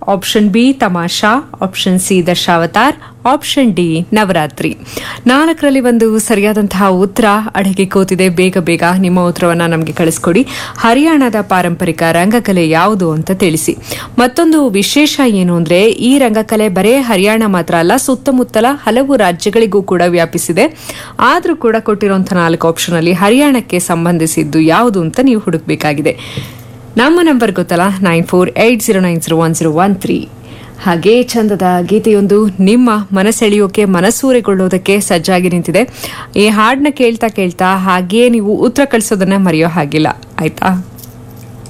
option B Tamasha option C Dashavatar option D Navratri ನಾಲ್ಕರಲ್ಲಿ ಒಂದು ಸರಿಯಾದಂತಹ ಉತ್ತರ ಅಡಗಿ ಕೂತಿದೆ ಬೇಗ ಬೇಗ ನಿಮ್ಮ ಉತ್ತರವನ್ನ ನಮಗೆ ಕಳಿಸ್ಕೊಡಿ ಹರಿಯಾಣದ ಪಾರಂಪರಿಕ ರಂಗಕಲೆ ಯಾವುದು ಅಂತ ತಿಳಿಸಿ ಮತ್ತೊಂದು ವಿಶೇಷ ಏನು ಅಂದ್ರೆ ಈ ರಂಗಕಲೆ ಬರೇ ಹರಿಯಾಣ ಮಾತ್ರ ಅಲ್ಲ ಸುತ್ತಮುತ್ತಲ ಹಲವು ರಾಜ್ಯಗಳಿಗೂ ಕೂಡ ವ್ಯಾಪಿಸಿದೆ ಆದ್ರೂ ಕೂಡ ಕೊಟ್ಟಿರುವಂತಹ ನಾಲ್ಕು ಆಪ್ಷನ್ ಅಲ್ಲಿ ಹರಿಯಾಣಕ್ಕೆ ಸಂಬಂಧಿಸಿದ್ದು ಯಾವುದು ಅಂತ ನೀವು ಹುಡುಕ್ಬೇಕಾಗಿದೆ ನಮ್ಮ ನಂಬರ್ ಗೊತ್ತಲ್ಲ nine four eight zero nine zero one zero one three ಹಾಗೆ ಚಂದದ ಗೀತೆಯೊಂದು ನಿಮ್ಮ ಮನಸೆಳೆಯೋಕೆ ಮನಸೂರೆಗೊಳ್ಳೋದಕ್ಕೆ ಸಜ್ಜಾಗಿ ನಿಂತಿದೆ ಈ ಹಾಡನ್ನ ಕೇಳ್ತಾ ಕೇಳ್ತಾ ಹಾಗೆಯೇ ನೀವು ಉತ್ತರ ಕಳಿಸೋದನ್ನ ಮರೆಯೋ ಹಾಗಿಲ್ಲ ಆಯ್ತಾ